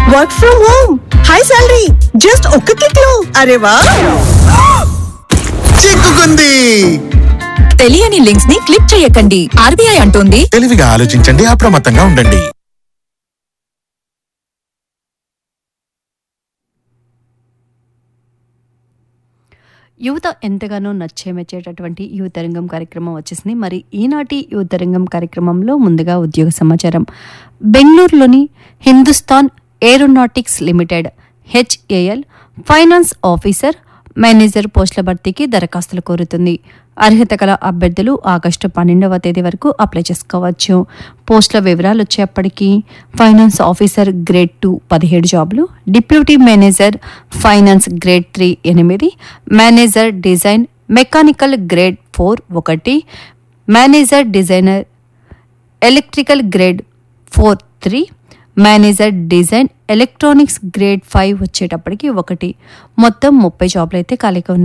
work from home high salary just ఒక్క click లో అరే వా చిక్కుకుంది తెలియని లింక్స్ ని క్లిక్ చేయకండి ఆర్బీఐ అంటోంది తెలివిగా ఆలోచించండి అప్రమత్తంగా ఉండండి యువత ఎంతగానో నచ్చే మెచ్చేటటువంటి యువత రంగం కార్యక్రమం వచ్చేసింది మరి ఈనాటి యువత రంగం కార్యక్రమంలో ముందుగా ఉద్యోగ సమాచారం బెంగళూరులోని Hindustan aeronautics limited HAL finance officer manager పోస్టుల భర్తీకి దరఖాస్తులు కోరుతుంది అర్హత గల అభ్యర్థులు ఆగస్టు పన్నెండవ తేదీ వరకు అప్లై చేసుకోవచ్చు పోస్టుల వివరాలు వచ్చేప్పటికీ ఫైనాన్స్ ఆఫీసర్ గ్రేడ్ టూ పదిహేడు జాబులు deputy manager finance grade three ఎనిమిది manager design mechanical grade four ఒకటి manager designer electrical grade four three manager design electronics grade five వచ్చేటప్పటికి ఒకటి మొత్తం ముప్పై జాబ్లు అయితే ఖాళీగా ఉన్నాయి